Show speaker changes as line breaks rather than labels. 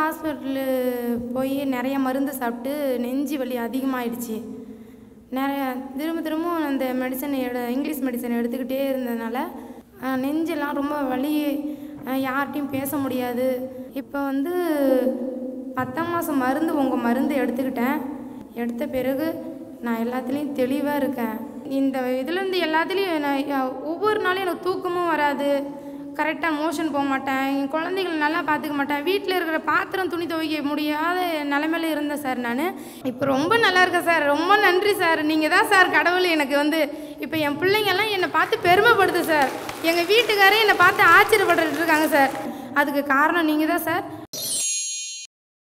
hospital போய் நிறைய மருந்து சாப்பிட்டு நெஞ்சு வலி அதிகமாகிடுச்சு நிறைய திரும்ப திரும்ப அந்த மெடிசன் எடு இங்கிலீஷ் மெடிசன் எடுத்துக்கிட்டே இருந்ததுனால அஹ், நெஞ்செல்லாம் ரொம்ப வலி அஹ், யார்கிட்டையும் பேச முடியாது இப்போ வந்து பத்தாம் மாதம் மருந்து உங்கள் மருந்து எடுத்துக்கிட்டேன் எடுத்த பிறகு நான் எல்லாத்துலேயும் தெளிவாக இருக்கேன் இந்த இதுலேருந்து எல்லாத்துலேயும் நான் அஹ், ஒவ்வொரு நாளும் எனக்கு தூக்கமும் வராது கரெக்டாக மோஷன் போக மாட்டேன் என் குழந்தைகளை நல்லா பார்த்துக்க மாட்டேன் வீட்டில் இருக்கிற பாத்திரம் துணி துவைக்க முடியாத நிலமையில இருந்தேன் சார் நான் இப்போ ரொம்ப நல்லா இருக்கேன் சார் ரொம்ப நன்றி சார் நீங்கள் தான் சார் கடவுள் எனக்கு வந்து இப்போ என் பிள்ளைங்கெல்லாம் என்னை பார்த்து பெருமைப்படுது சார் எங்கள் வீட்டுக்காரே என்னை பார்த்து ஆச்சரியப்பட்டுட்டு இருக்காங்க சார் அதுக்கு காரணம் நீங்கள் தான் சார்